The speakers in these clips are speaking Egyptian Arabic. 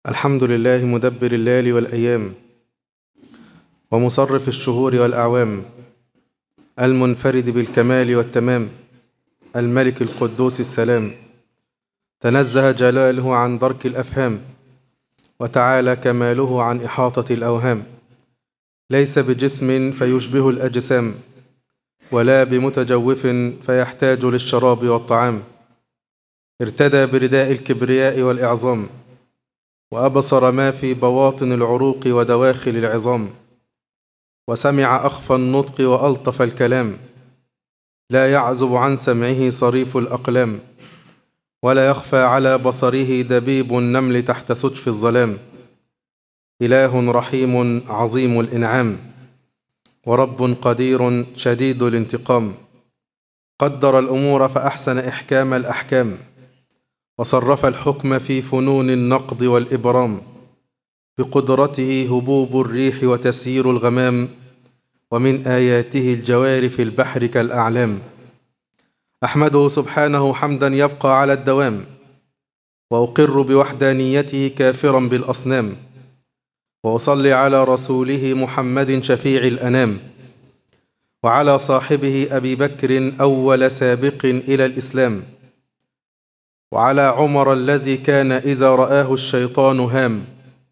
الحمد لله مدبر الليل والأيام ومصرف الشهور والأعوام المنفرد بالكمال والتمام الملك القدوس السلام تنزه جلاله عن درك الأفهام وتعالى كماله عن إحاطة الأوهام ليس بجسم فيشبه الأجسام ولا بمتجوف فيحتاج للشراب والطعام ارتدى برداء الكبرياء والإعظام وأبصر ما في بواطن العروق ودواخل العظام وسمع أخفى النطق وألطف الكلام لا يعزب عن سمعه صريف الأقلام ولا يخفى على بصره دبيب النمل تحت سجف الظلام إله رحيم عظيم الإنعام ورب قدير شديد الانتقام قدر الأمور فأحسن إحكام الأحكام وصرف الحكم في فنون النقض والإبرام بقدرته هبوب الريح وتسيير الغمام ومن آياته الجوار في البحر كالأعلام أحمده سبحانه حمدا يبقى على الدوام وأقر بوحدانيته كافرا بالأصنام وأصلي على رسوله محمد شفيع الأنام وعلى صاحبه أبي بكر أول سابق إلى الإسلام وعلى عمر الذي كان إذا رآه الشيطان هام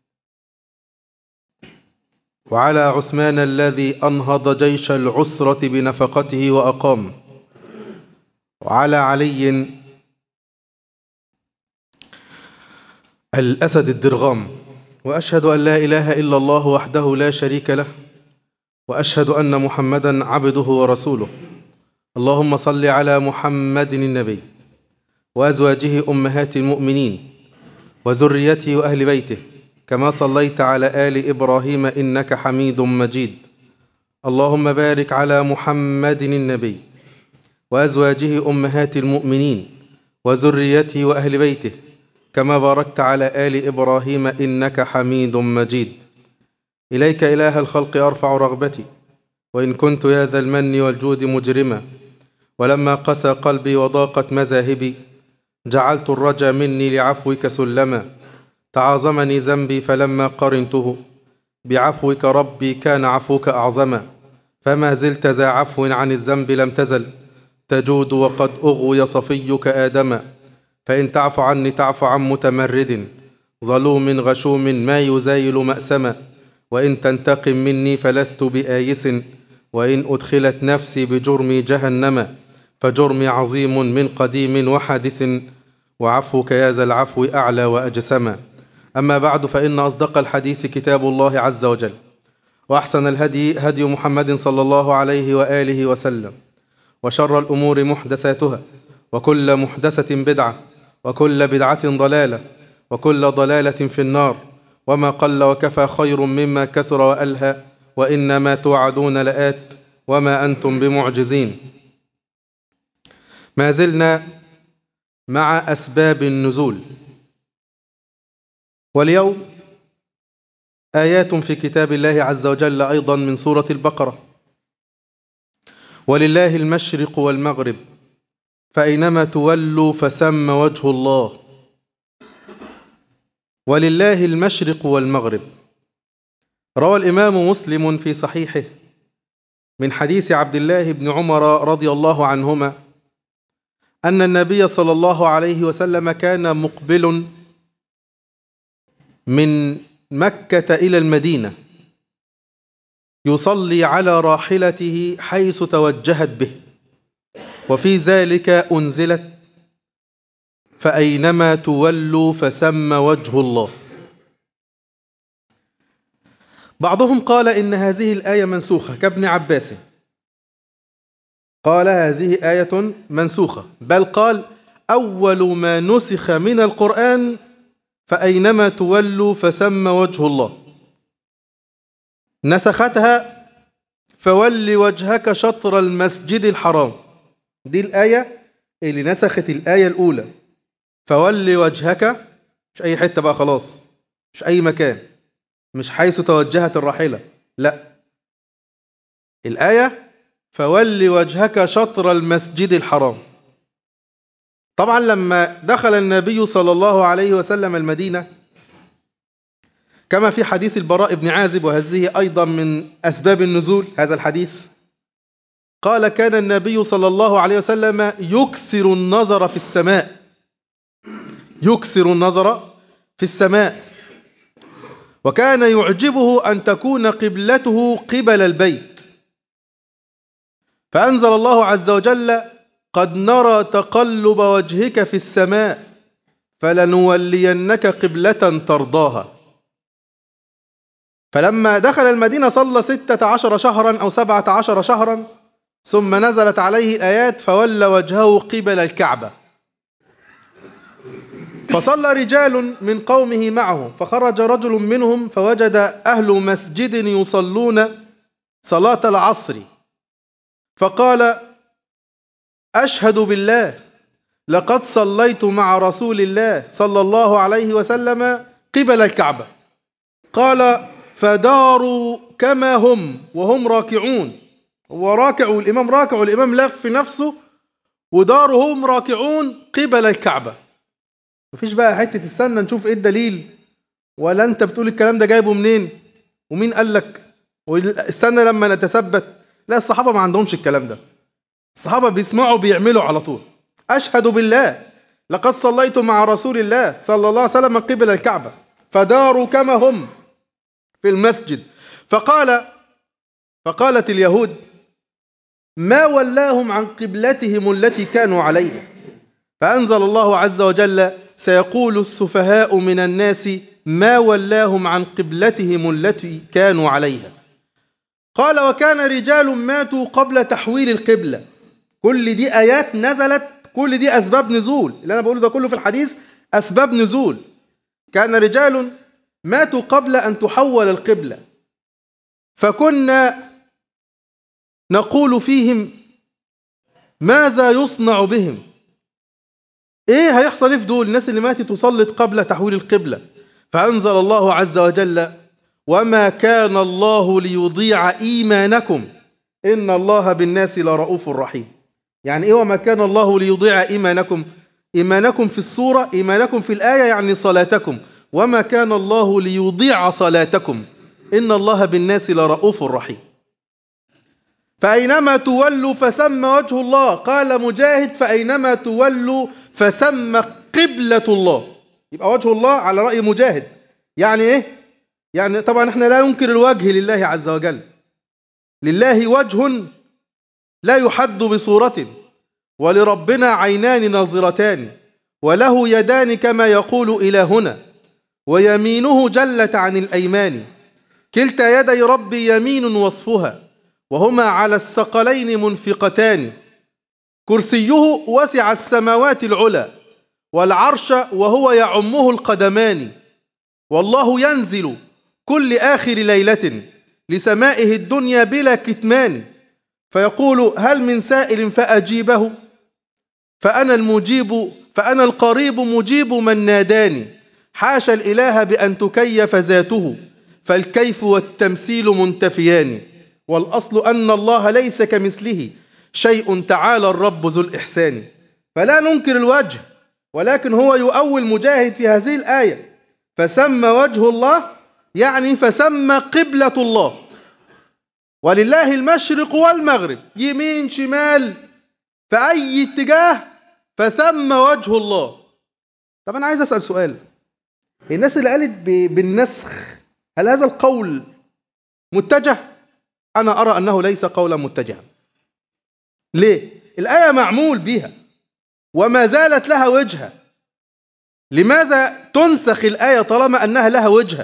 وعلى عثمان الذي أنهض جيش العسرة بنفقته وأقام وعلى علي الأسد الدرغام وأشهد أن لا إله إلا الله وحده لا شريك له وأشهد أن محمدا عبده ورسوله اللهم صل على محمد النبي وأزواجه أمهات المؤمنين وذريته وأهل بيته كما صليت على آل إبراهيم إنك حميد مجيد اللهم بارك على محمد النبي وأزواجه أمهات المؤمنين وذريته وأهل بيته كما باركت على آل إبراهيم إنك حميد مجيد إليك إله الخلق أرفع رغبتي وإن كنت يا ذا المن والجود مجرما ولما قسى قلبي وضاقت مذاهبي جعلت الرجا مني لعفوك سلما تعاظمني ذنبي فلما قرنته بعفوك ربي كان عفوك أعظما فما زلت ذا عفو عن الذنب لم تزل تجود وقد أغوي صفيك آدما فإن تعف عني تعف عن متمرد ظلوم غشوم ما يزايل مأسما وإن تنتقم مني فلست بآيس وإن أدخلت نفسي بجرمي جهنم فجرمي عظيم من قديم وحادث وعفوك يا ذا العفو أعلى وأجسما أما بعد فإن أصدق الحديث كتاب الله عز وجل وأحسن الهدي هدي محمد صلى الله عليه وآله وسلم وشر الأمور محدثاتها وكل محدثة بدعة وكل بدعة ضلالة وكل ضلالة في النار وما قل وكفى خير مما كسر وألهى وإنما توعدون لآت وما أنتم بمعجزين ما زلنا مع أسباب النزول واليوم آيات في كتاب الله عز وجل أيضا من سورة البقرة ولله المشرق والمغرب فأينما تولوا فسم وجه الله ولله المشرق والمغرب روى الإمام مسلم في صحيحه من حديث عبد الله بن عمر رضي الله عنهما أن النبي صلى الله عليه وسلم كان مقبل من مكة إلى المدينة يصلي على راحلته حيث توجهت به وفي ذلك أنزلت فأينما تولوا فسم وجه الله بعضهم قال إن هذه الآية منسوخة كابن عباس قال هذه آية منسوخة بل قال أول ما نسخ من القرآن فأينما تولوا فسم وجه الله نسختها فول وجهك شطر المسجد الحرام دي الآية اللي نسخت الآية الأولى فول وجهك مش أي حتة بقى خلاص مش أي مكان مش حيث توجهت الراحلة لا الآية فول وجهك شطر المسجد الحرام طبعا لما دخل النبي صلى الله عليه وسلم المدينة كما في حديث البراء بن عازب وهذه أيضا من أسباب النزول هذا الحديث قال كان النبي صلى الله عليه وسلم يكثر النظر في السماء يكثر النظر في السماء وكان يعجبه أن تكون قبلته قبل البيت فأنزل الله عز وجل قد نرى تقلب وجهك في السماء فلنولينك قبلة ترضاها فلما دخل المدينة صلى ستة عشر شهرا أو سبعة عشر شهرا ثم نزلت عليه الآيات فولى وجهه قبل الكعبة فصلى رجال من قومه معه فخرج رجل منهم فوجد أهل مسجد يصلون صلاة العصر فقال أشهد بالله لقد صليت مع رسول الله صلى الله عليه وسلم قبل الكعبة قال فداروا كما هم وهم راكعون هو راكع والإمام راكع والإمام لف نفسه وداروا هم راكعون قبل الكعبة مفيش بقى حتة استنى نشوف ايه الدليل ولا انت بتقول الكلام ده جايبه منين ومين قال لك استنى لما نتثبت لا الصحابة ما عندهمش الكلام ده الصحابة بيسمعوا بيعملوا على طول أشهد بالله لقد صليت مع رسول الله صلى الله عليه وسلم قبل الكعبة فداروا كما هم في المسجد فقال فقالت اليهود ما ولاهم عن قبلتهم التي كانوا عليها فأنزل الله عز وجل سيقول السفهاء من الناس ما ولاهم عن قبلتهم التي كانوا عليها قال وكان رجال ماتوا قبل تحويل القبلة كل دي آيات نزلت كل دي أسباب نزول اللي أنا بقوله ده كله في الحديث أسباب نزول كان رجال ماتوا قبل أن تحول القبلة فكنا نقول فيهم ماذا يصنع بهم ايه هيحصل ايه في دول الناس اللي ماتت وصلت قبل تحويل القبلة فأنزل الله عز وجل وما كان الله ليضيع إيمانكم إن الله بالناس لرؤوف رحيم يعني إيه وما كان الله ليضيع إيمانكم إيمانكم في الصورة إيمانكم في الآية يعني صلاتكم وما كان الله ليضيع صلاتكم إن الله بالناس لرؤوف رحيم فأينما تولوا فثم وجه الله قال مجاهد فأينما تولوا فثم قبلة الله يبقى وجه الله على رأي مجاهد يعني إيه؟ يعني طبعا احنا لا ننكر الوجه لله عز وجل لله وجه لا يحد بصورة ولربنا عينان ناظرتان وله يدان كما يقول إلهنا ويمينه جلت عن الأيمان كلتا يدي ربي يمين وصفها وهما على الثقلين منفقتان كرسيه وسع السماوات العلى والعرش وهو يعمه القدمان والله ينزل كل آخر ليلة لسمائه الدنيا بلا كتمان فيقول هل من سائل فأجيبه فأنا المجيب فأنا القريب مجيب من ناداني حاشا الإله بأن تكيف ذاته فالكيف والتمثيل منتفيان والأصل أن الله ليس كمثله شيء تعالى الرب ذو الإحسان فلا ننكر الوجه ولكن هو يؤول مجاهد في هذه الآية فسمى وجه الله يعني فسمى قبلة الله ولله المشرق والمغرب يمين شمال في أي اتجاه فسمى وجه الله طب أنا عايز أسأل سؤال الناس اللي قالت بالنسخ هل هذا القول متجه أنا أرى أنه ليس قولا متجها ليه الآية معمول بها وما زالت لها وجهة لماذا تنسخ الآية طالما أنها لها وجهة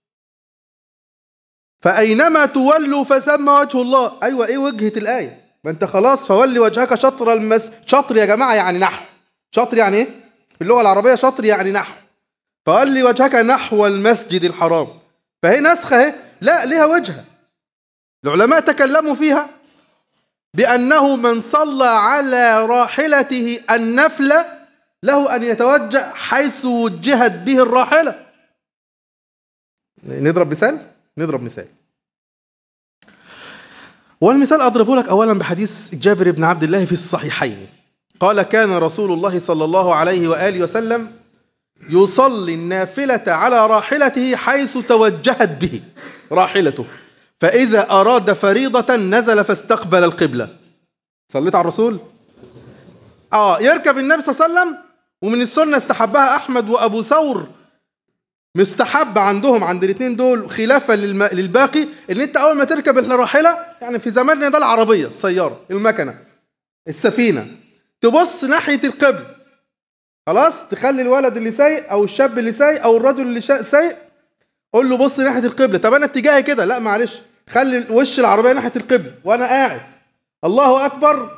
فأينما تولوا فسمى وجه الله أيوة إيه وجهة الآية ما أنت خلاص فولي وجهك شطر المس شطر يا جماعة يعني نحو شطر يعني إيه في اللغة العربية شطر يعني نحو فولي وجهك نحو المسجد الحرام فهي نسخة اهي لا لها وجهة العلماء تكلموا فيها بأنه من صلى على راحلته النفل له أن يتوجه حيث وجهت به الراحلة نضرب مثال نضرب مثال والمثال أضربه لك أولا بحديث جابر بن عبد الله في الصحيحين قال كان رسول الله صلى الله عليه وآله وسلم يصلي النافلة على راحلته حيث توجهت به راحلته فإذا أراد فريضة نزل فاستقبل القبلة صليت على الرسول آه يركب النبي صلى الله عليه وسلم ومن السنة استحبها أحمد وأبو ثور مستحب عندهم عند الاثنين دول خلافا للم... للباقي ان انت اول ما تركب الراحله يعني في زماننا ده العربيه السياره المكنه السفينه تبص ناحيه القبل خلاص تخلي الولد اللي سايق او الشاب اللي سايق او الرجل اللي شا... سايق قول له بص ناحيه القبله طب انا اتجاهي كده لا معلش خلي وش العربيه ناحيه القبله وانا قاعد الله اكبر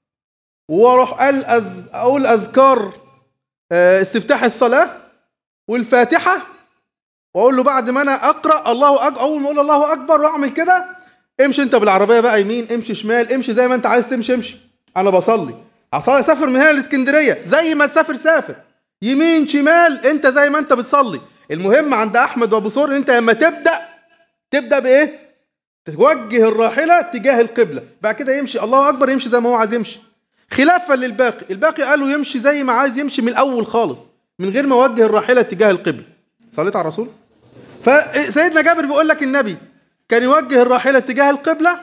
واروح قال أز... اقول اذكار آه، استفتاح الصلاه والفاتحه واقول له بعد ما انا اقرا الله اكبر اول ما اقول الله اكبر واعمل كده امشي انت بالعربيه بقى يمين امشي شمال امشي زي ما انت عايز تمشي امشي انا بصلي اصلي اسافر من هنا لاسكندريه زي ما تسافر سافر يمين شمال انت زي ما انت بتصلي المهم عند احمد وابو ثور ان انت لما تبدا تبدا بايه توجه الراحله تجاه القبله بعد كده يمشي الله اكبر يمشي زي ما هو عايز يمشي خلافا للباقي الباقي قالوا يمشي زي ما عايز يمشي من الاول خالص من غير ما يوجه الراحله تجاه القبله صليت على الرسول فسيدنا جابر بيقول لك النبي كان يوجه الراحله تجاه القبله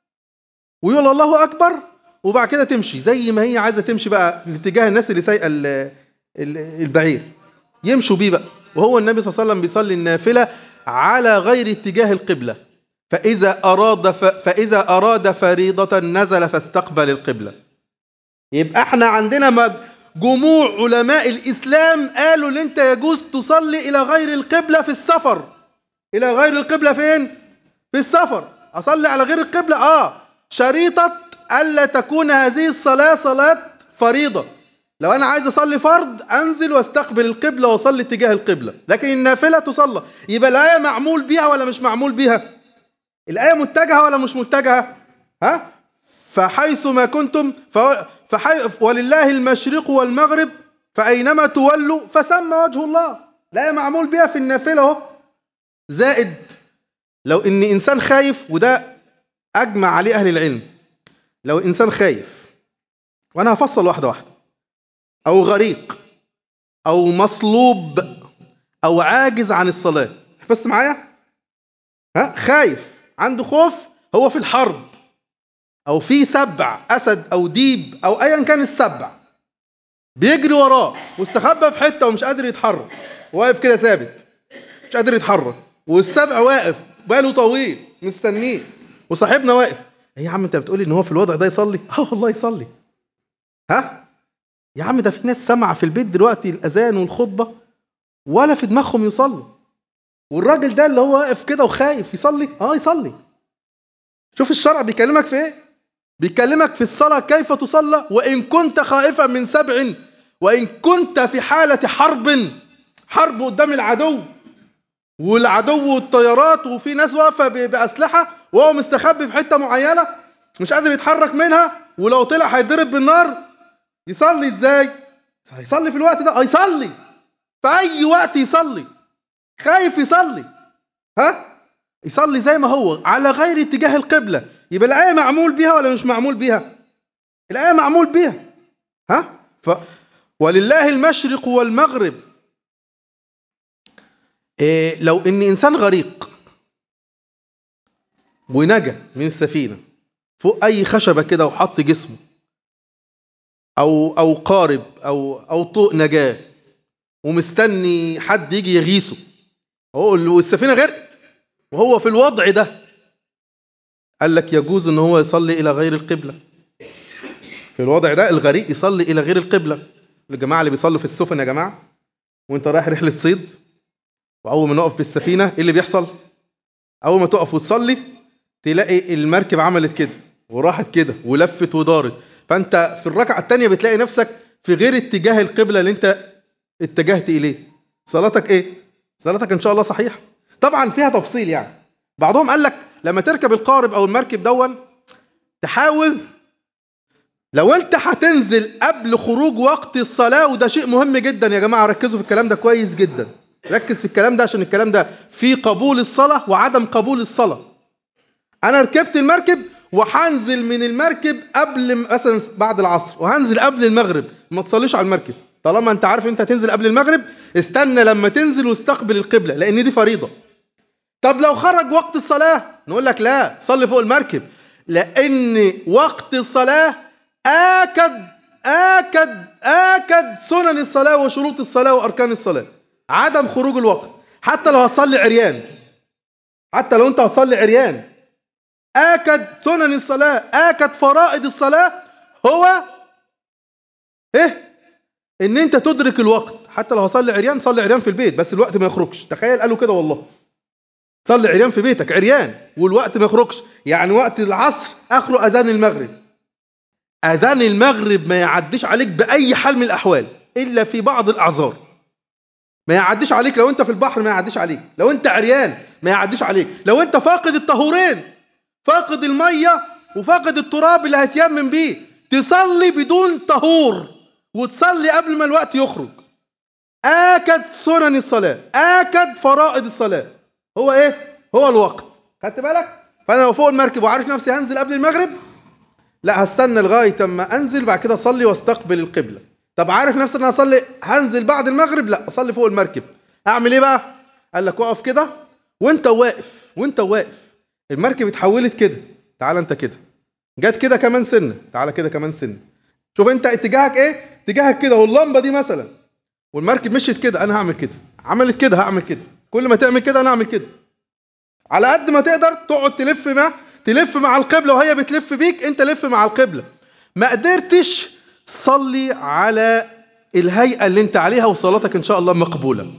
ويقول الله اكبر وبعد كده تمشي زي ما هي عايزه تمشي بقى لاتجاه الناس اللي سايقه ال- ال- البعير يمشوا بيه بقى وهو النبي صلى الله عليه وسلم بيصلي النافله على غير اتجاه القبله فاذا اراد ف... فاذا اراد فريضه نزل فاستقبل القبله يبقى احنا عندنا مج... جموع علماء الاسلام قالوا ان انت يجوز تصلي الى غير القبله في السفر الى غير القبله فين في السفر اصلي على غير القبله اه شريطه الا تكون هذه الصلاه صلاه فريضه لو انا عايز اصلي فرض انزل واستقبل القبله واصلي اتجاه القبله لكن النافله تصلى يبقى الايه معمول بيها ولا مش معمول بيها الايه متجهه ولا مش متجهه ها فحيث ما كنتم ف- فحي... ولله المشرق والمغرب فاينما تولوا فثم وجه الله الايه معمول بيها في النافله اهو زائد لو ان انسان خايف وده اجمع عليه اهل العلم لو انسان خايف وانا هفصل واحده واحده او غريق او مصلوب او عاجز عن الصلاه حفظت معايا ها خايف عنده خوف هو في الحرب او في سبع اسد او ديب او ايا كان السبع بيجري وراه واستخبى في حته ومش قادر يتحرك واقف كده ثابت مش قادر يتحرك والسبع واقف باله طويل مستنيه وصاحبنا واقف إيه يا عم انت بتقولي ان هو في الوضع ده يصلي اه والله يصلي ها يا عم ده في ناس سامعه في البيت دلوقتي الاذان والخطبه ولا في دماغهم يصلي والراجل ده اللي هو واقف كده وخايف يصلي اه يصلي شوف الشرع بيكلمك في ايه بيكلمك في الصلاة كيف تصلى وإن كنت خائفا من سبع وإن كنت في حالة حرب حرب قدام العدو والعدو والطيارات وفي ناس واقفة ب- بأسلحة وهو مستخبي في حتة معينة مش قادر يتحرك منها ولو طلع هيضرب بالنار يصلي ازاي؟ هيصلي في الوقت ده هيصلي في أي وقت يصلي خايف يصلي ها؟ يصلي زي ما هو على غير اتجاه القبلة يبقى الآية معمول بيها ولا مش معمول بيها الآية معمول بيها ها ف ولله المشرق والمغرب إيه لو ان انسان غريق ونجا من السفينة فوق اي خشبة كده وحط جسمه او او قارب او او طوق نجاة ومستني حد يجي يغيثه هو والسفينة غرقت وهو في الوضع ده قال لك يجوز ان هو يصلي الى غير القبله في الوضع ده الغريق يصلي الى غير القبله الجماعه اللي بيصلوا في السفن يا جماعه وانت رايح رحله صيد واول ما نقف في السفينه ايه اللي بيحصل اول ما تقف وتصلي تلاقي المركب عملت كده وراحت كده ولفت ودارت فانت في الركعه الثانيه بتلاقي نفسك في غير اتجاه القبله اللي انت اتجهت اليه صلاتك ايه صلاتك ان شاء الله صحيحه طبعا فيها تفصيل يعني بعضهم قال لك لما تركب القارب او المركب دون تحاول لو انت هتنزل قبل خروج وقت الصلاة وده شيء مهم جدا يا جماعة ركزوا في الكلام ده كويس جدا ركز في الكلام ده عشان الكلام ده في قبول الصلاة وعدم قبول الصلاة انا ركبت المركب وهنزل من المركب قبل مثلا بعد العصر وهنزل قبل المغرب ما تصليش على المركب طالما انت عارف انت هتنزل قبل المغرب استنى لما تنزل واستقبل القبلة لان دي فريضة طب لو خرج وقت الصلاة نقول لك لا صلي فوق المركب لان وقت الصلاة آكد آكد آكد سنن الصلاة وشروط الصلاة وأركان الصلاة عدم خروج الوقت حتى لو هتصلي عريان حتى لو انت هتصلي عريان آكد سنن الصلاة آكد فرائض الصلاة هو ايه ان انت تدرك الوقت حتى لو هصلي عريان صلي عريان في البيت بس الوقت ما يخرجش تخيل قالوا كده والله صلي عريان في بيتك عريان والوقت ما يخرجش يعني وقت العصر اخره اذان المغرب اذان المغرب ما يعديش عليك باي حال من الاحوال الا في بعض الاعذار ما يعديش عليك لو انت في البحر ما يعديش عليك لو انت عريان ما يعديش عليك لو انت فاقد الطهورين فاقد الميه وفاقد التراب اللي هتيمم بيه تصلي بدون طهور وتصلي قبل ما الوقت يخرج آكد سنن الصلاة آكد فرائض الصلاة هو ايه هو الوقت خدت بالك فانا لو فوق المركب وعارف نفسي هنزل قبل المغرب لا هستنى لغايه اما انزل بعد كده اصلي واستقبل القبله طب عارف نفسي ان انا اصلي هنزل بعد المغرب لا اصلي فوق المركب اعمل ايه بقى قال لك اقف كده وانت واقف وانت واقف المركب اتحولت كده تعال انت كده جت كده كمان سنه تعال كده كمان سنه شوف انت اتجاهك ايه اتجاهك كده واللمبه دي مثلا والمركب مشيت كده انا هعمل كده عملت كده هعمل كده كل ما تعمل كده انا اعمل كده على قد ما تقدر تقعد تلف مع تلف مع القبله وهي بتلف بيك انت لف مع القبله ما قدرتش صلي على الهيئه اللي انت عليها وصلاتك ان شاء الله مقبوله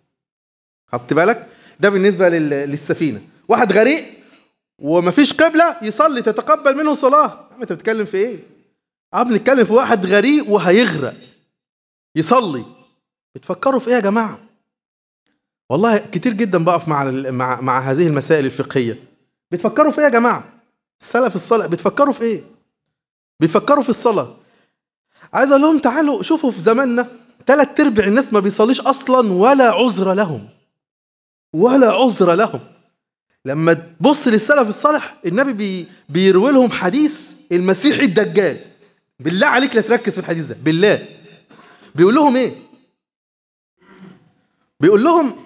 خدت بالك ده بالنسبه لل... للسفينه واحد غريق ومفيش قبله يصلي تتقبل منه صلاه انت بتتكلم في ايه اه بنتكلم في واحد غريق وهيغرق يصلي بتفكروا في ايه يا جماعه والله كتير جدا بقف مع مع مع هذه المسائل الفقهيه بتفكروا في ايه يا جماعه السلف الصالح بتفكروا في ايه بيفكروا في الصلاه عايز اقول لهم تعالوا شوفوا في زماننا ثلاث ارباع الناس ما بيصليش اصلا ولا عذر لهم ولا عذر لهم لما تبص للسلف الصالح النبي بي بيروي لهم حديث المسيح الدجال بالله عليك لا تركز في الحديث ده بالله بيقول لهم ايه بيقول لهم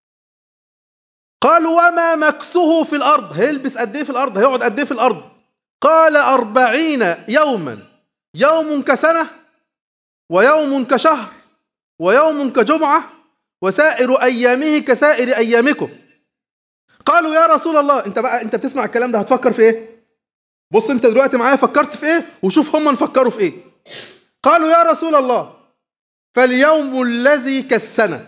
قالوا وما مكسه في الأرض هيلبس قد ايه في الأرض هيقعد قد ايه في الأرض قال أربعين يوما يوم كسنة ويوم كشهر ويوم كجمعة وسائر أيامه كسائر أيامكم قالوا يا رسول الله انت بقى انت بتسمع الكلام ده هتفكر في ايه بص انت دلوقتي معايا فكرت في ايه وشوف هم نفكروا في ايه قالوا يا رسول الله فاليوم الذي كالسنه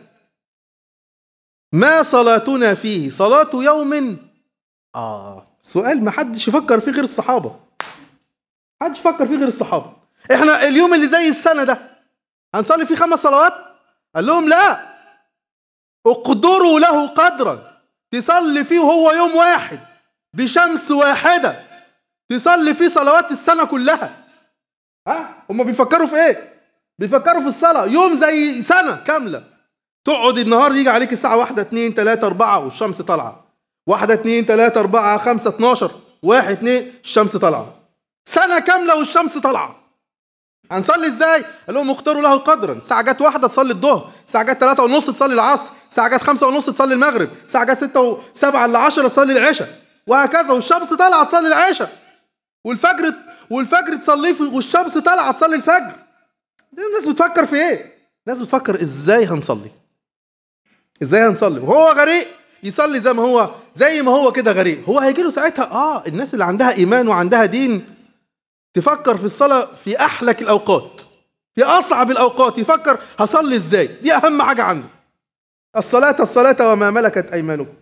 ما صلاتنا فيه صلاة يوم آه سؤال ما حدش يفكر فيه غير الصحابة حدش يفكر فيه غير الصحابة احنا اليوم اللي زي السنة ده هنصلي فيه خمس صلوات قال لهم لا اقدروا له قدرا تصلي فيه هو يوم واحد بشمس واحدة تصلي فيه صلوات السنة كلها ها هم بيفكروا في ايه بيفكروا في الصلاة يوم زي سنة كاملة تقعد النهار يجي عليك الساعة واحدة اتنين تلاتة أربعة والشمس طالعة واحدة اتنين تلاتة أربعة خمسة اتناشر واحد اتنين الشمس طالعة سنة كاملة والشمس طالعة هنصلي ازاي؟ قال لهم اختاروا له قدرا الساعة جت واحدة تصلي الظهر الساعة جت تلاتة ونص تصلي العصر الساعة جت خمسة ونص تصلي المغرب الساعة جت ستة وسبعة إلا عشرة تصلي العشاء وهكذا والشمس طالعة تصلي العشاء والفجر والفجر تصليه والشمس طالعة تصلي الفجر دي الناس بتفكر في ايه؟ الناس بتفكر ازاي هنصلي ازاي هنصلي وهو غريق يصلي زي ما هو زي ما هو كده غريق هو هيجي له ساعتها اه الناس اللي عندها ايمان وعندها دين تفكر في الصلاه في احلك الاوقات في اصعب الاوقات يفكر هصلي ازاي دي اهم حاجه عنده الصلاه الصلاه وما ملكت ايمانكم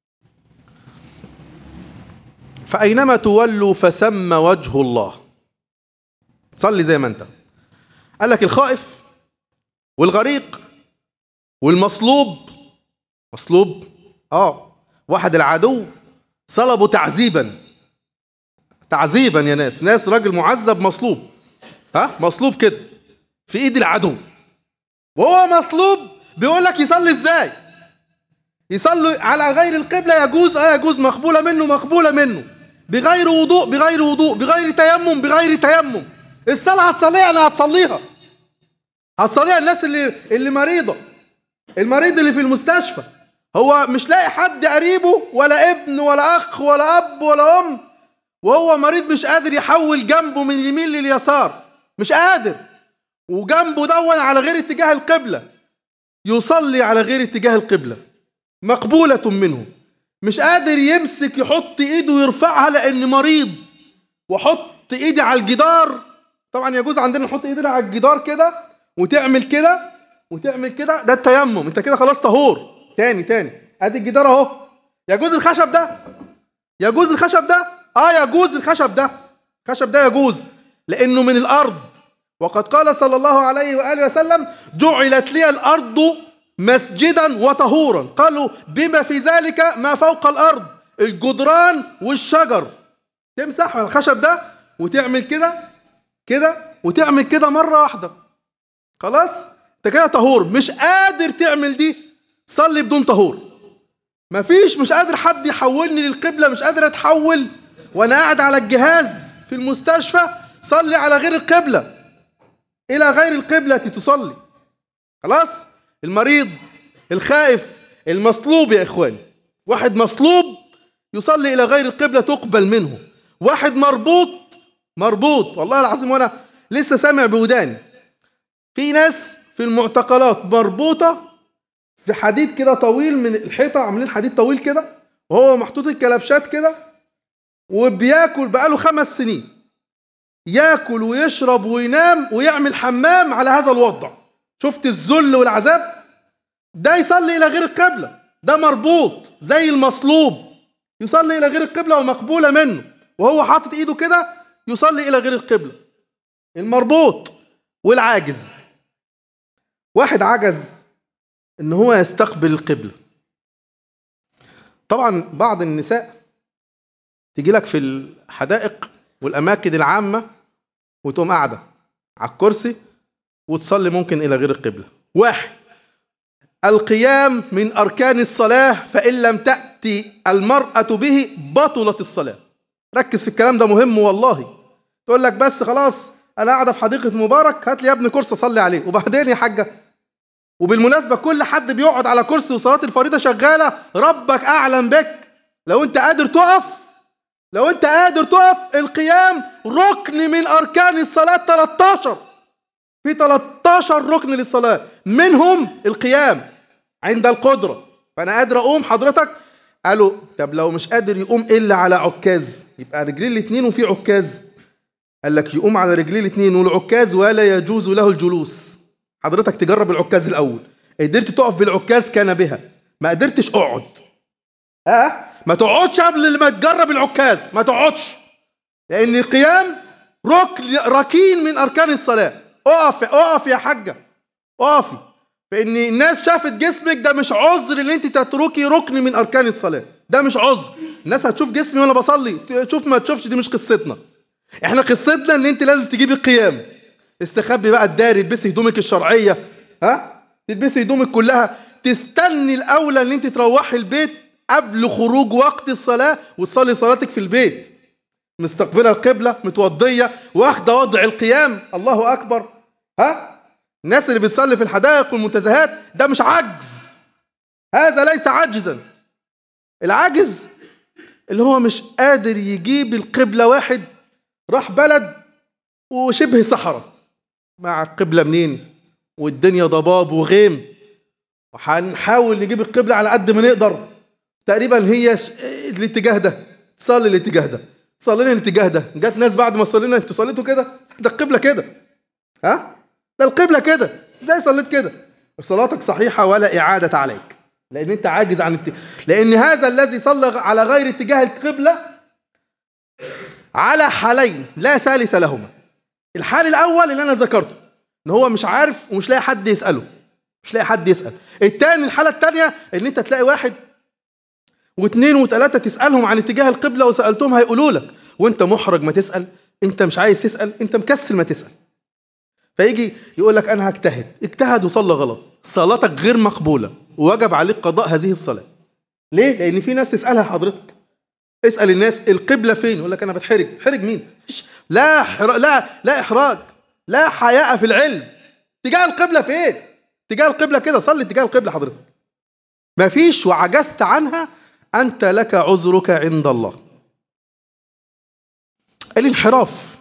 فاينما تولوا فثم وجه الله صلي زي ما انت قال لك الخائف والغريق والمصلوب مصلوب اه واحد العدو صلبه تعذيبا تعذيبا يا ناس ناس راجل معذب مصلوب ها مصلوب كده في ايد العدو وهو مصلوب بيقول لك يصلي ازاي يصلي على غير القبلة يجوز اه يجوز مقبولة منه مقبولة منه بغير وضوء بغير وضوء بغير تيمم بغير تيمم الصلاة هتصليها انا هتصليها هتصليها الناس اللي اللي مريضه المريض اللي في المستشفى هو مش لاقي حد قريبه ولا ابن ولا اخ ولا اب ولا ام وهو مريض مش قادر يحول جنبه من اليمين لليسار مش قادر وجنبه دون على غير اتجاه القبلة يصلي على غير اتجاه القبلة مقبولة منه مش قادر يمسك يحط ايده ويرفعها لان مريض واحط ايدي على الجدار طبعا يجوز عندنا نحط ايدينا على الجدار كده وتعمل كده وتعمل كده ده التيمم انت كده خلاص طهور تاني تاني ادي الجدار اهو يجوز الخشب ده يجوز الخشب ده اه يجوز الخشب ده الخشب ده يجوز لانه من الارض وقد قال صلى الله عليه واله وسلم جعلت لي الارض مسجدا وطهورا قالوا بما في ذلك ما فوق الارض الجدران والشجر تمسح على الخشب ده وتعمل كده كده وتعمل كده مره واحده خلاص انت كده طهور مش قادر تعمل دي صلي بدون طهور مفيش مش قادر حد يحولني للقبلة مش قادر اتحول وانا قاعد على الجهاز في المستشفى صلي على غير القبلة الى غير القبلة تصلي خلاص المريض الخائف المصلوب يا اخواني واحد مصلوب يصلي الى غير القبلة تقبل منه واحد مربوط مربوط والله العظيم وانا لسه سامع بوداني في ناس في المعتقلات مربوطة في حديد كده طويل من الحيطة عاملين حديد طويل كده وهو محطوط الكلبشات كده وبياكل بقاله خمس سنين ياكل ويشرب وينام ويعمل حمام على هذا الوضع شفت الذل والعذاب ده يصلي الى غير القبلة ده مربوط زي المصلوب يصلي الى غير القبلة ومقبولة منه وهو حاطط ايده كده يصلي الى غير القبلة المربوط والعاجز واحد عجز ان هو يستقبل القبلة طبعا بعض النساء تيجي لك في الحدائق والاماكن العامة وتقوم قاعدة على الكرسي وتصلي ممكن الى غير القبلة واحد القيام من اركان الصلاة فان لم تأتي المرأة به بطلت الصلاة ركز في الكلام ده مهم والله تقول لك بس خلاص انا قاعده في حديقه مبارك هات لي يا ابني كرسي اصلي عليه وبعدين يا حاجه وبالمناسبه كل حد بيقعد على كرسي وصلاه الفريضه شغاله ربك اعلم بك لو انت قادر تقف لو انت قادر تقف القيام ركن من اركان الصلاه 13 في 13 ركن للصلاه منهم القيام عند القدره فانا قادر اقوم حضرتك قالوا طب لو مش قادر يقوم الا على عكاز يبقى رجلين الاثنين وفي عكاز قال لك يقوم على رجليه الاثنين والعكاز ولا يجوز له الجلوس حضرتك تجرب العكاز الاول قدرت تقف بالعكاز كان بها ما قدرتش اقعد ها أه؟ ما تقعدش قبل ما تجرب العكاز ما تقعدش لان القيام ركن ركين من اركان الصلاه اقف اقف يا حاجه اقفي فان الناس شافت جسمك ده مش عذر ان انت تتركي ركن من اركان الصلاه ده مش عذر الناس هتشوف جسمي وانا بصلي تشوف ما تشوفش دي مش قصتنا احنا قصتنا ان انت لازم تجيبي القيام استخبي بقى الداري البسي هدومك الشرعيه ها تلبسي هدومك كلها تستني الاولى ان انت تروحي البيت قبل خروج وقت الصلاه وتصلي صلاتك في البيت مستقبله القبله متوضيه واخده وضع القيام الله اكبر ها الناس اللي بتصلي في الحدائق والمنتزهات ده مش عجز هذا ليس عجزا العجز اللي هو مش قادر يجيب القبله واحد راح بلد وشبه صحراء مع القبلة منين والدنيا ضباب وغيم وهنحاول نجيب القبلة على قد ما نقدر تقريبا هي الاتجاه ده تصلي الاتجاه ده صلينا الاتجاه ده جت ناس بعد ما صلينا انتوا صليتوا كده ده القبلة كده ها ده القبلة كده زي صليت كده صلاتك صحيحة ولا إعادة عليك لأن أنت عاجز عن الت... لأن هذا الذي صلى على غير اتجاه القبلة على حالين لا ثالث لهما الحال الاول اللي انا ذكرته ان هو مش عارف ومش لاقي حد يساله مش لاقي حد يسال الثاني الحاله الثانيه ان انت تلاقي واحد واثنين وثلاثه تسالهم عن اتجاه القبله وسالتهم هيقولوا لك وانت محرج ما تسال انت مش عايز تسال انت مكسل ما تسال فيجي يقول لك انا هجتهد اجتهد وصلى غلط صلاتك غير مقبوله ووجب عليك قضاء هذه الصلاه ليه لان في ناس تسالها حضرتك اسال الناس القبله فين يقول لك انا بتحرج حرج مين لا حر... لا لا احراج لا حياء في العلم اتجاه القبلة فين اتجاه القبلة كده صلي اتجاه القبلة حضرتك مفيش وعجزت عنها أنت لك عذرك عند الله الانحراف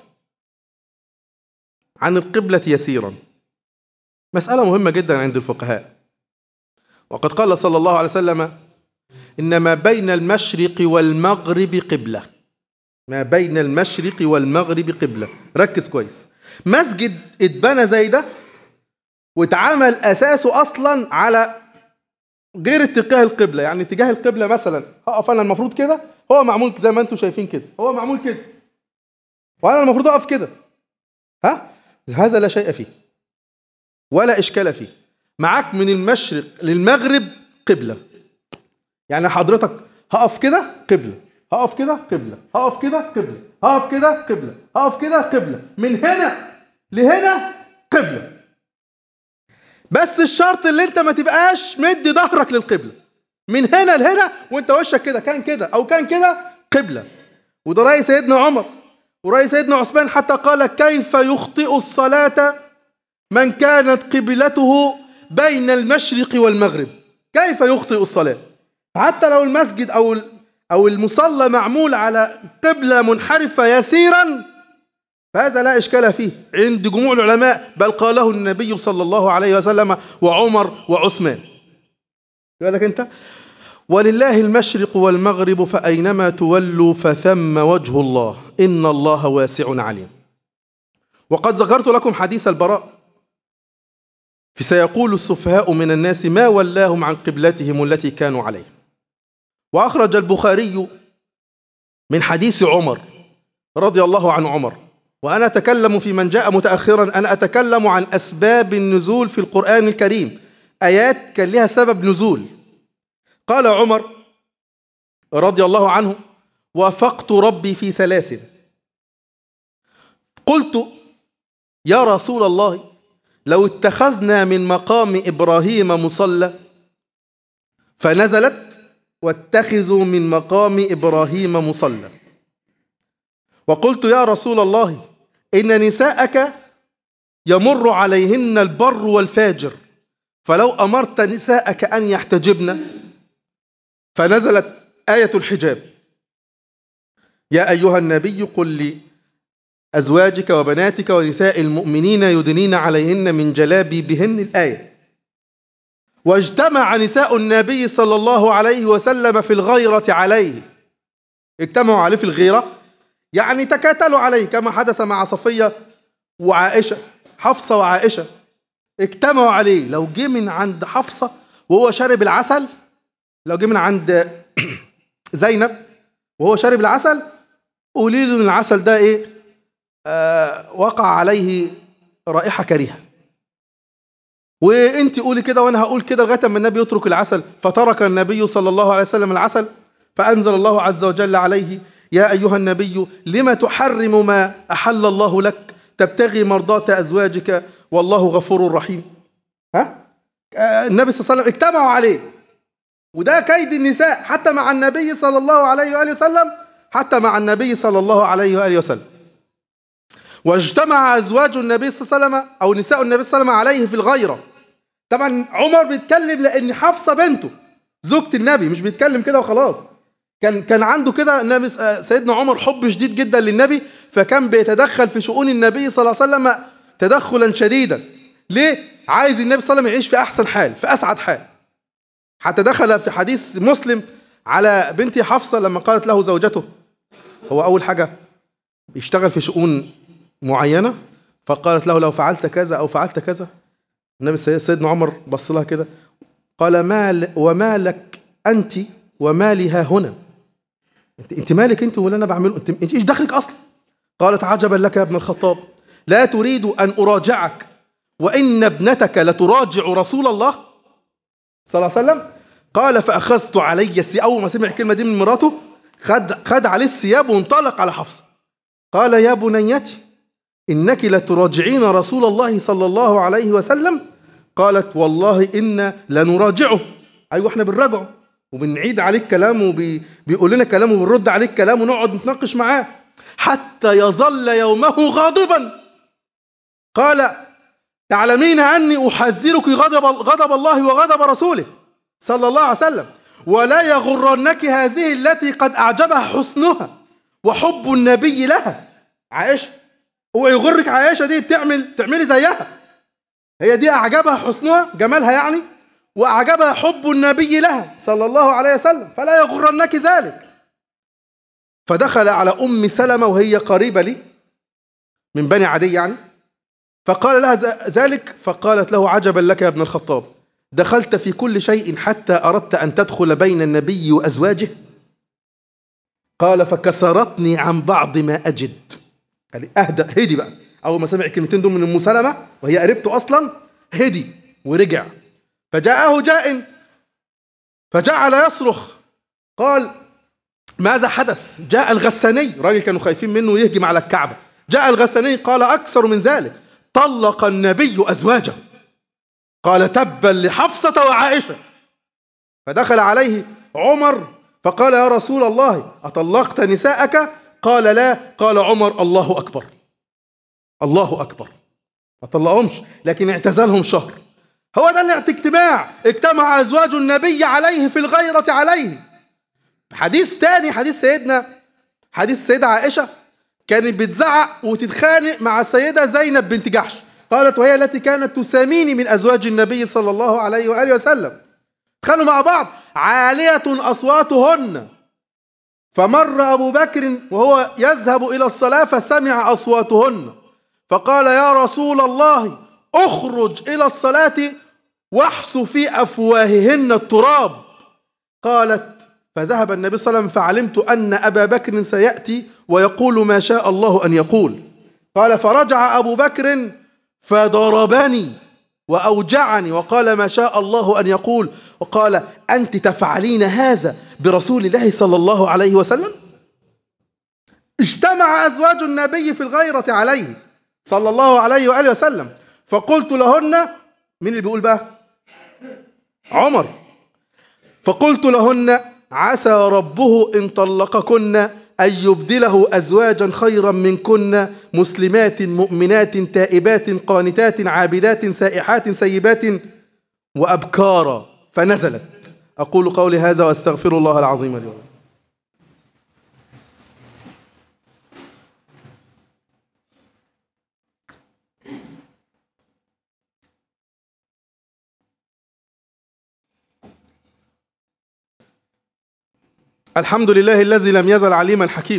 عن القبلة يسيرا مسألة مهمة جدا عند الفقهاء وقد قال صلى الله عليه وسلم إن ما بين المشرق والمغرب قبلة ما بين المشرق والمغرب قبلة ركز كويس مسجد اتبنى زي ده واتعمل أساسه أصلا على غير اتجاه القبلة يعني اتجاه القبلة مثلا هقف أنا المفروض كده هو معمول زي ما انتم شايفين كده هو معمول كده وأنا المفروض أقف كده ها هذا لا شيء فيه ولا إشكال فيه معاك من المشرق للمغرب قبلة يعني حضرتك هقف كده قبلة هقف كده قبلة هقف كده قبلة هقف كده قبلة هقف كده قبلة من هنا لهنا قبلة بس الشرط اللي انت ما تبقاش مدي ظهرك للقبلة من هنا لهنا وانت وشك كده كان كده او كان كده قبلة وده رأي سيدنا عمر ورأي سيدنا عثمان حتى قال كيف يخطئ الصلاة من كانت قبلته بين المشرق والمغرب كيف يخطئ الصلاة حتى لو المسجد أو أو المصلى معمول على قبلة منحرفة يسيرا فهذا لا إشكال فيه عند جموع العلماء بل قاله النبي صلى الله عليه وسلم وعمر وعثمان بالك أنت ولله المشرق والمغرب فأينما تولوا فثم وجه الله إن الله واسع عليم وقد ذكرت لكم حديث البراء فسيقول السفهاء من الناس ما ولاهم عن قبلتهم التي كانوا عليها وأخرج البخاري من حديث عمر رضي الله عن عمر وأنا أتكلم في من جاء متأخرا أنا أتكلم عن أسباب النزول في القرآن الكريم آيات كان لها سبب نزول قال عمر رضي الله عنه وافقت ربي في ثلاث قلت يا رسول الله لو اتخذنا من مقام إبراهيم مصلى فنزلت واتخذوا من مقام إبراهيم مصلى وقلت يا رسول الله إن نساءك يمر عليهن البر والفاجر فلو أمرت نساءك أن يحتجبن فنزلت آية الحجاب يا أيها النبي قل لي أزواجك وبناتك ونساء المؤمنين يدنين عليهن من جلابيبهن الآية واجتمع نساء النبي صلى الله عليه وسلم في الغيرة عليه اجتمعوا عليه في الغيرة يعني تكاتلوا عليه كما حدث مع صفية وعائشة حفصة وعائشة اجتمعوا عليه لو جه من عند حفصة وهو شارب العسل لو جه من عند زينب وهو شارب العسل قولي له ان العسل ده ايه آه وقع عليه رائحه كريهه وانت قولي كده وانا هقول كده لغايه اما النبي يترك العسل فترك النبي صلى الله عليه وسلم العسل فانزل الله عز وجل عليه يا ايها النبي لم تحرم ما احل الله لك تبتغي مرضات ازواجك والله غفور رحيم ها آه النبي صلى الله عليه وسلم اجتمعوا عليه وده كيد النساء حتى مع النبي صلى الله عليه واله وسلم حتى مع النبي صلى الله عليه واله وسلم واجتمع ازواج النبي صلى الله عليه وسلم او نساء النبي صلى الله عليه وسلم عليه في الغيره طبعا عمر بيتكلم لان حفصه بنته زوجة النبي مش بيتكلم كده وخلاص كان كان عنده كده النبي سيدنا عمر حب شديد جدا للنبي فكان بيتدخل في شؤون النبي صلى الله عليه وسلم تدخلا شديدا ليه عايز النبي صلى الله عليه وسلم يعيش في احسن حال في اسعد حال حتى دخل في حديث مسلم على بنت حفصة لما قالت له زوجته هو أول حاجة يشتغل في شؤون معينة فقالت له لو فعلت كذا أو فعلت كذا النبي سيدنا عمر بص لها كده قال ما وما لك أنت وما لي ها هنا انت انت مالك انت ولا انا بعمله انت انت ايش دخلك اصلا قالت عجبا لك يا ابن الخطاب لا تريد ان اراجعك وان ابنتك لتراجع رسول الله صلى الله عليه وسلم قال فاخذت علي الثياب اول ما سمع الكلمه دي من مراته خد خد عليه الثياب وانطلق على حفصه قال يا بنيتي انك لتراجعين رسول الله صلى الله عليه وسلم قالت والله انا لنراجعه ايوه احنا بنراجعه وبنعيد عليه الكلام وبيقول لنا كلام وبنرد عليه الكلام ونقعد نتناقش معاه حتى يظل يومه غاضبا قال تعلمين أني أحذرك غضب, غضب الله وغضب رسوله صلى الله عليه وسلم ولا يغرنك هذه التي قد أعجبها حسنها وحب النبي لها عائشة اوعي يغرك عائشة دي بتعمل تعملي زيها هي دي أعجبها حسنها جمالها يعني وأعجبها حب النبي لها صلى الله عليه وسلم فلا يغرنك ذلك فدخل على أم سلمة وهي قريبة لي من بني عدي يعني فقال لها ذلك فقالت له عجبا لك يا ابن الخطاب دخلت في كل شيء حتى أردت أن تدخل بين النبي وأزواجه قال فكسرتني عن بعض ما أجد قال لي أهدى هدي بقى أول ما سمع الكلمتين دول من أم سلمة وهي قريبته أصلا هدي ورجع فجاءه جاء فجعل يصرخ قال ماذا حدث جاء الغساني راجل كانوا خايفين منه يهجم على الكعبة جاء الغساني قال أكثر من ذلك طلق النبي أزواجه قال تبا لحفصة وعائشة فدخل عليه عمر فقال يا رسول الله أطلقت نساءك قال لا قال عمر الله أكبر الله أكبر ما طلقهمش لكن اعتزلهم شهر هو ده الاجتماع اجتمع أزواج النبي عليه في الغيرة عليه حديث تاني حديث سيدنا حديث السيدة عائشة كانت بتزعق وتتخانق مع السيدة زينب بنت جحش قالت وهي التي كانت تساميني من أزواج النبي صلى الله عليه وآله وسلم تخانوا مع بعض عالية أصواتهن فمر أبو بكر وهو يذهب إلى الصلاة فسمع أصواتهن فقال يا رسول الله اخرج إلى الصلاة واحس في أفواههن التراب قالت فذهب النبي صلى الله عليه وسلم فعلمت أن أبا بكر سيأتي ويقول ما شاء الله أن يقول قال فرجع أبو بكر فضربني وأوجعني وقال ما شاء الله أن يقول وقال أنت تفعلين هذا برسول الله صلى الله عليه وسلم اجتمع أزواج النبي في الغيرة عليه صلى الله عليه وآله وسلم فقلت لهن مين اللي بيقول بقى عمر فقلت لهن عسى ربه إن طلقكن أن يبدله أزواجا خيرا منكن مسلمات مؤمنات تائبات قانتات عابدات سائحات سيبات وأبكارا فنزلت أقول قولي هذا وأستغفر الله العظيم لي ولكم الحمد لله الذي لم يزل عليما حكيما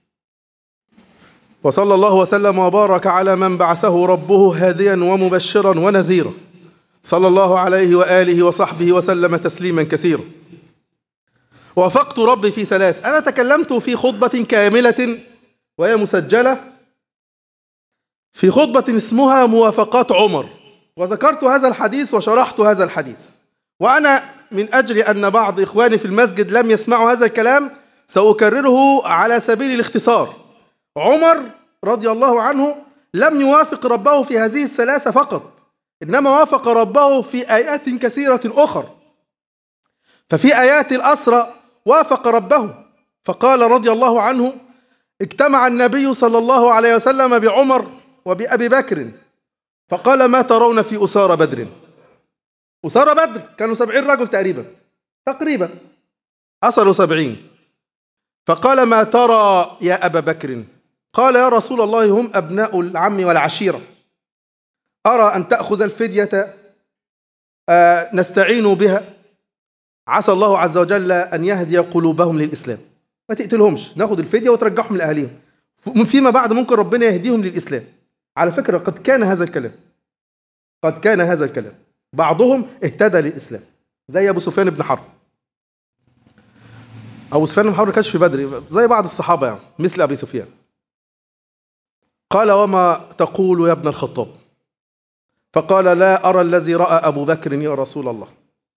وصلى الله وسلم وبارك على من بعثه ربه هاديا ومبشرا ونذيرا صلى الله عليه وآله وصحبه وسلم تسليما كثيرا وافقت ربي في ثلاث أنا تكلمت في خطبة كاملة وهي مسجلة في خطبة اسمها موافقات عمر وذكرت هذا الحديث وشرحت هذا الحديث وأنا من أجل أن بعض إخواني في المسجد لم يسمعوا هذا الكلام سأكرره على سبيل الاختصار عمر رضي الله عنه لم يوافق ربه في هذه الثلاثة فقط إنما وافق ربه في آيات كثيرة أخر ففي آيات الأسرى وافق ربه فقال رضي الله عنه اجتمع النبي صلى الله عليه وسلم بعمر وبأبي بكر فقال ما ترون في أسار بدر أسارة بدر كانوا سبعين رجل تقريبا تقريبا أصلوا سبعين فقال ما ترى يا أبا بكر قال يا رسول الله هم أبناء العم والعشيرة أرى أن تأخذ الفدية آه نستعين بها عسى الله عز وجل أن يهدي قلوبهم للإسلام ما تقتلهمش ناخد الفدية وترجعهم لأهليهم فيما بعد ممكن ربنا يهديهم للإسلام على فكرة قد كان هذا الكلام قد كان هذا الكلام بعضهم اهتدى للإسلام زي أبو سفيان بن حرب أبو سفيان بن حرب كانش في بدر زي بعض الصحابة يعني مثل أبي سفيان قال وما تقول يا ابن الخطاب فقال لا أرى الذي رأى أبو بكر يا رسول الله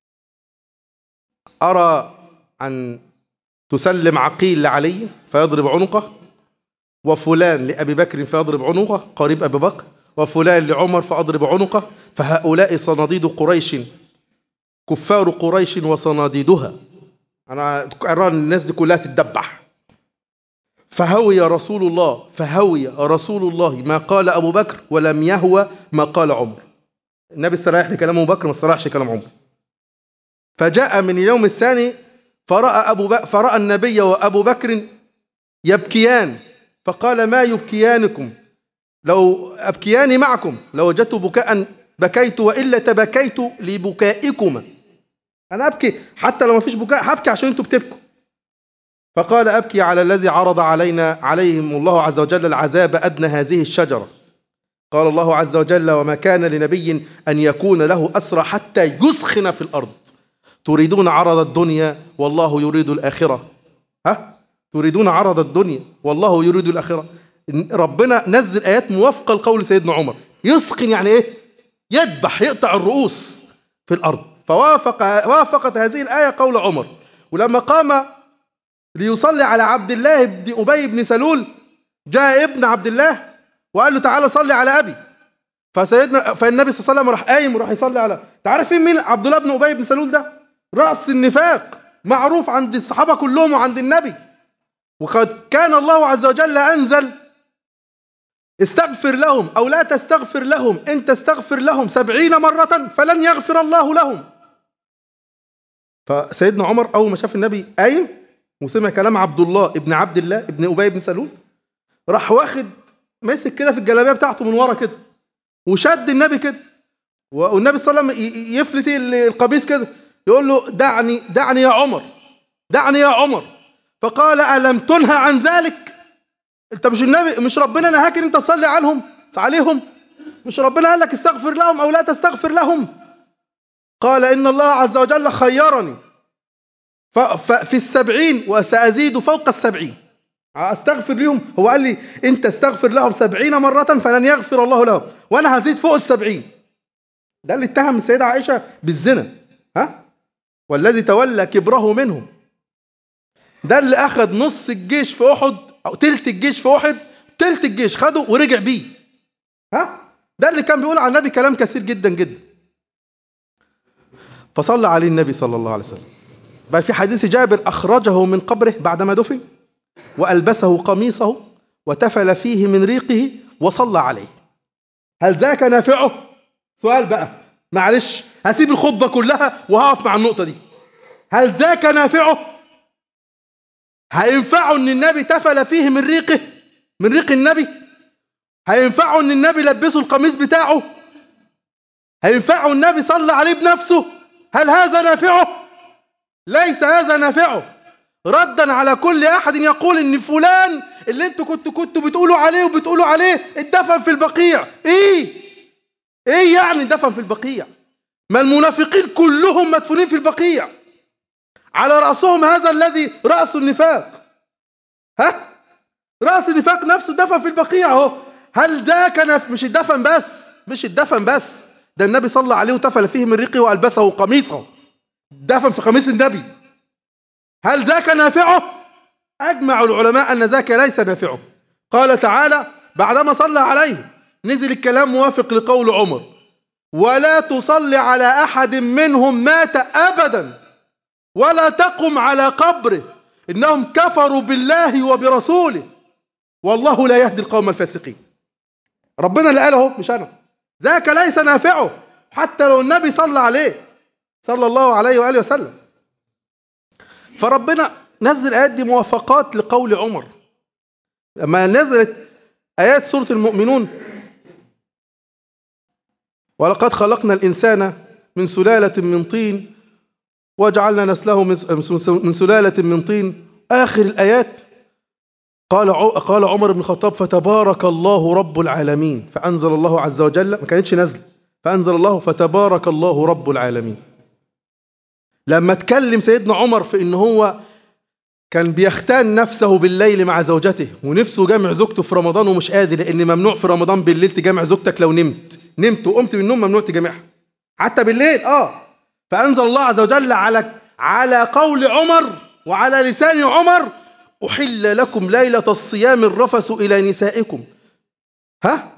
أرى أن تسلم عقيل لعلي فيضرب عنقه وفلان لأبي بكر فيضرب عنقه قريب أبي بكر وفلان لعمر فأضرب عنقه فهؤلاء صناديد قريش كفار قريش وصناديدها أنا أرى الناس دي كلها تتدبح فهوي رسول الله فهوي رسول الله ما قال أبو بكر ولم يهوى ما قال عمر النبي استريح لكلام ابو بكر ما استريحش لكلام عمر فجاء من اليوم الثاني فراى ابو بكر فراى النبي وابو بكر يبكيان فقال ما يبكيانكم لو ابكيان معكم لوجدت بكاء بكيت والا تبكيت لبكائكما انا ابكي حتى لو ما فيش بكاء هبكي عشان انتوا بتبكوا فقال ابكي على الذي عرض علينا عليهم الله عز وجل العذاب ادنى هذه الشجره قال الله عز وجل وما كان لنبي ان يكون له اسرى حتى يسخن في الارض تريدون عرض الدنيا والله يريد الاخره ها تريدون عرض الدنيا والله يريد الاخره ربنا نزل ايات موافقه لقول سيدنا عمر يسخن يعني ايه يذبح يقطع الرؤوس في الارض فوافق وافقت هذه الايه قول عمر ولما قام ليصلي على عبد الله بن ابي بن سلول جاء ابن عبد الله وقال له تعالى صلي على ابي فسيدنا فالنبي صلى الله عليه وسلم راح قايم وراح يصلي على تعرفين مين عبد الله بن ابي بن سلول ده راس النفاق معروف عند الصحابه كلهم وعند النبي وقد كان الله عز وجل انزل استغفر لهم او لا تستغفر لهم ان تستغفر لهم سبعين مرة فلن يغفر الله لهم فسيدنا عمر اول ما شاف النبي قايم وسمع كلام عبد الله ابن عبد الله ابن ابي بن سلول راح واخد مسك كده في الجلابيه بتاعته من ورا كده وشد النبي كده والنبي صلى الله عليه وسلم يفلت القميص كده يقول له دعني دعني يا عمر دعني يا عمر فقال ألم تنهى عن ذلك انت مش النبي مش ربنا نهاك ان انت تصلي عنهم عليهم مش ربنا قال لك استغفر لهم او لا تستغفر لهم قال ان الله عز وجل خيرني في السبعين وسأزيد فوق السبعين استغفر لهم هو قال لي انت استغفر لهم سبعين مرة فلن يغفر الله لهم وانا هزيد فوق السبعين ده اللي اتهم السيدة عائشة بالزنا ها والذي تولى كبره منهم ده اللي اخذ نص الجيش في احد او تلت الجيش في احد تلت الجيش خده ورجع بيه ها ده اللي كان بيقول عن النبي كلام كثير جدا جدا فصلى عليه النبي صلى الله عليه وسلم بل في حديث جابر اخرجه من قبره بعدما دفن والبسه قميصه وتفل فيه من ريقه وصلى عليه هل ذاك نافعه سؤال بقى معلش هسيب الخطبه كلها وهقف مع النقطه دي هل ذاك نافعه هينفعه ان النبي تفل فيه من ريقه من ريق النبي هينفعه ان النبي لبسه القميص بتاعه هينفعه النبي صلى عليه بنفسه هل هذا نافعه ليس هذا نافعه ردا على كل احد يقول ان فلان اللي انتوا كنتوا كنتوا بتقولوا عليه وبتقولوا عليه اتدفن في البقيع ايه ايه يعني دفن في البقيع ما المنافقين كلهم مدفونين في البقيع على رأسهم هذا الذي رأس النفاق ها رأس النفاق نفسه دفن في البقيع اهو هل ذاك نف... مش الدفن بس مش الدفن بس ده النبي صلى عليه وتفل فيه من ريقه وألبسه قميصه دفن في قميص النبي هل ذاك نافعه أجمع العلماء أن ذاك ليس نافعه قال تعالى بعدما صلى عليه نزل الكلام موافق لقول عمر ولا تصلي على أحد منهم مات أبدا ولا تقم على قبره إنهم كفروا بالله وبرسوله والله لا يهدي القوم الفاسقين ربنا اللي قاله مش أنا ذاك ليس نافعه حتى لو النبي صلى عليه صلى الله عليه وآله وسلم فربنا نزل آيات دي موافقات لقول عمر لما نزلت آيات سورة المؤمنون ولقد خلقنا الإنسان من سلالة من طين وجعلنا نسله من سلالة من طين آخر الآيات قال قال عمر بن الخطاب فتبارك الله رب العالمين فأنزل الله عز وجل ما كانتش نازله فأنزل الله فتبارك الله رب العالمين لما اتكلم سيدنا عمر في ان هو كان بيختان نفسه بالليل مع زوجته ونفسه جامع زوجته في رمضان ومش قادر لان ممنوع في رمضان بالليل تجامع زوجتك لو نمت نمت وقمت من النوم ممنوع تجامعها حتى بالليل اه فانزل الله عز وجل على على قول عمر وعلى لسان عمر احل لكم ليله الصيام الرفس الى نسائكم ها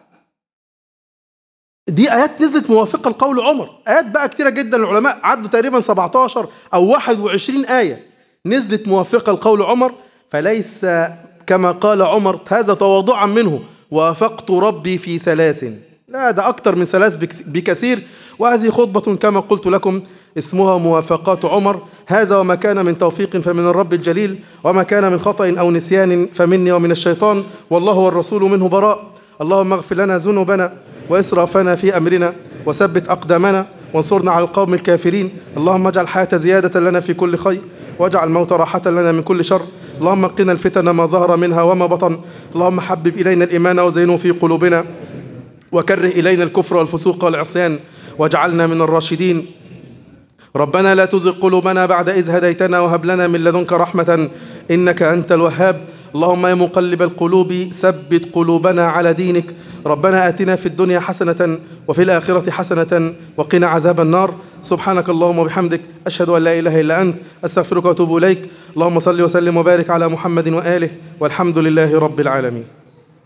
دي ايات نزلت موافقه لقول عمر ايات بقى كتيره جدا العلماء عدوا تقريبا 17 او 21 ايه نزلت موافقه لقول عمر فليس كما قال عمر هذا تواضعا منه وافقت ربي في ثلاث لا ده اكتر من ثلاث بكثير وهذه خطبة كما قلت لكم اسمها موافقات عمر هذا وما كان من توفيق فمن الرب الجليل وما كان من خطأ أو نسيان فمني ومن الشيطان والله والرسول منه براء اللهم اغفر لنا ذنوبنا وإسرافنا في أمرنا وثبت أقدامنا وانصرنا على القوم الكافرين اللهم اجعل الحياة زيادة لنا في كل خير واجعل الموت راحة لنا من كل شر اللهم قنا الفتن ما ظهر منها وما بطن اللهم حبب إلينا الإيمان وزينه في قلوبنا وكره إلينا الكفر والفسوق والعصيان واجعلنا من الراشدين ربنا لا تزغ قلوبنا بعد إذ هديتنا وهب لنا من لدنك رحمة إنك أنت الوهاب اللهم يا مقلب القلوب ثبت قلوبنا على دينك ربنا آتنا في الدنيا حسنة وفي الآخرة حسنة وقنا عذاب النار سبحانك اللهم وبحمدك أشهد أن لا إله إلا أنت أستغفرك وأتوب إليك اللهم صل وسلم وبارك على محمد وآله والحمد لله رب العالمين